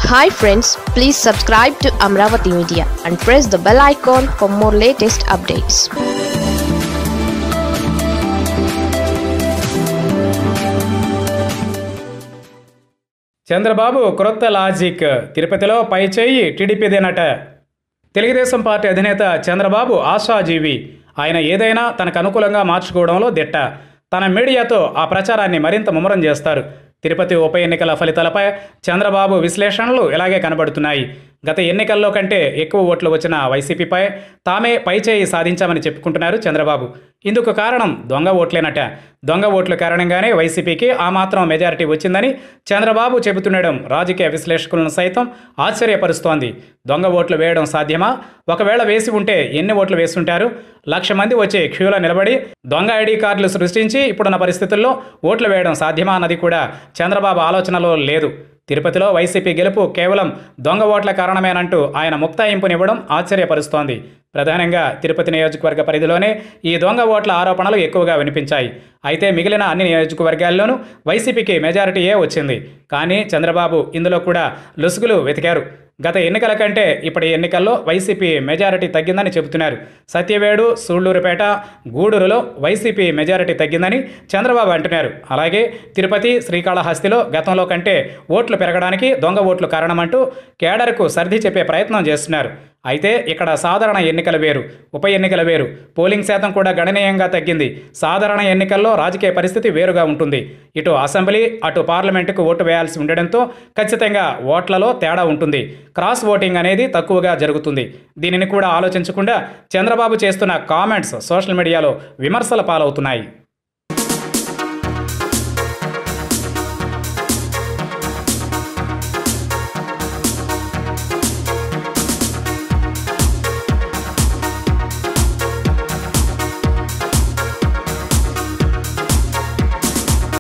hi friends please subscribe to Amaravati media and press the bell icon for more latest updates Chandrababu క్రొత్త logic తిరుపతిలో పై చేయి టీడీపీదేనట Telugu Desam party అధినేత చంద్రబాబు ఆశాజీవి ఆయన ఏదైనా తనకు అనుకూలంగా మార్చుకోవడంలో దిట్ట తన మీడియాతో ఆ ప్రచారాన్ని మరింత ముమ్మరం చేస్తారు తిరుపతి ఉప ఎన్నికల ఫలితాలపై చంద్రబాబు విశ్లేషణలు ఇలాగే కనబడుతున్నాయి గత ఎన్నికల్లో కంటే ఎక్కువ ఓట్లు వచ్చిన వైసీపీపై తామే పైచేయి సాధించామని చెప్పుకుంటున్నారు చంద్రబాబు ఇందుకు కారణం దొంగ ఓట్లేనట దొంగ ఓట్ల కారణంగానే వైసీపీకి ఆ మాత్రం మెజారిటీ వచ్చిందని చంద్రబాబు చెబుతుండడం రాజకీయ విశ్లేషకులను సైతం ఆశ్చర్యపరుస్తోంది దొంగ ఓట్లు వేయడం సాధ్యమా ఒకవేళ వేసి ఉంటే ఎన్ని ఓట్లు వేస్తుంటారు లక్ష మంది వచ్చి క్యూలో నిలబడి దొంగ ఐడి కార్డులు సృష్టించి ఇప్పుడున్న పరిస్థితుల్లో ఓట్లు వేయడం సాధ్యమా అన్నది కూడా చంద్రబాబు ఆలోచనలో లేదు తిరుపతిలో వైసీపీ గెలుపు కేవలం దొంగ ఓట్ల కారణమేనంటూ ఆయన ముక్తాయింపునివ్వడం ఆశ్చర్యపరుస్తోంది ప్రధానంగా తిరుపతి నియోజకవర్గ పరిధిలోనే ఈ దొంగ ఓట్ల ఆరోపణలు ఎక్కువగా వినిపించాయి అయితే మిగిలిన అన్ని నియోజకవర్గాల్లోనూ వైసీపీకి మెజారిటీయే వచ్చింది కానీ చంద్రబాబు ఇందులో కూడా లొసుగులు వెతికారు గత ఎన్నికల కంటే ఇప్పటి ఎన్నికల్లో వైసీపీ మెజారిటీ తగ్గిందని చెబుతున్నారు సత్యవేడు సూళ్లూరుపేట గూడూరులో వైసీపీ మెజారిటీ తగ్గిందని చంద్రబాబు అంటున్నారు అలాగే తిరుపతి శ్రీకాళహస్తిలో గతంలో కంటే ఓట్లు పెరగడానికి దొంగ ఓట్లు కారణమంటూ కేడర్కు సర్ది చెప్పే ప్రయత్నం చేస్తున్నారు అయితే ఇక్కడ సాధారణ ఎన్నికలు వేరు ఉప ఎన్నికలు వేరు పోలింగ్ శాతం కూడా గణనీయంగా తగ్గింది సాధారణ ఎన్నికల్లో రాజకీయ పరిస్థితి వేరుగా ఉంటుంది ఇటు అసెంబ్లీ అటు పార్లమెంటుకు ఓటు వేయాల్సి ఉండడంతో ఖచ్చితంగా ఓట్లలో తేడా ఉంటుంది క్రాస్ ఓటింగ్ అనేది తక్కువగా జరుగుతుంది దీనిని కూడా ఆలోచించకుండా చంద్రబాబు చేస్తున్న కామెంట్స్ సోషల్ మీడియాలో విమర్శల పాలవుతున్నాయి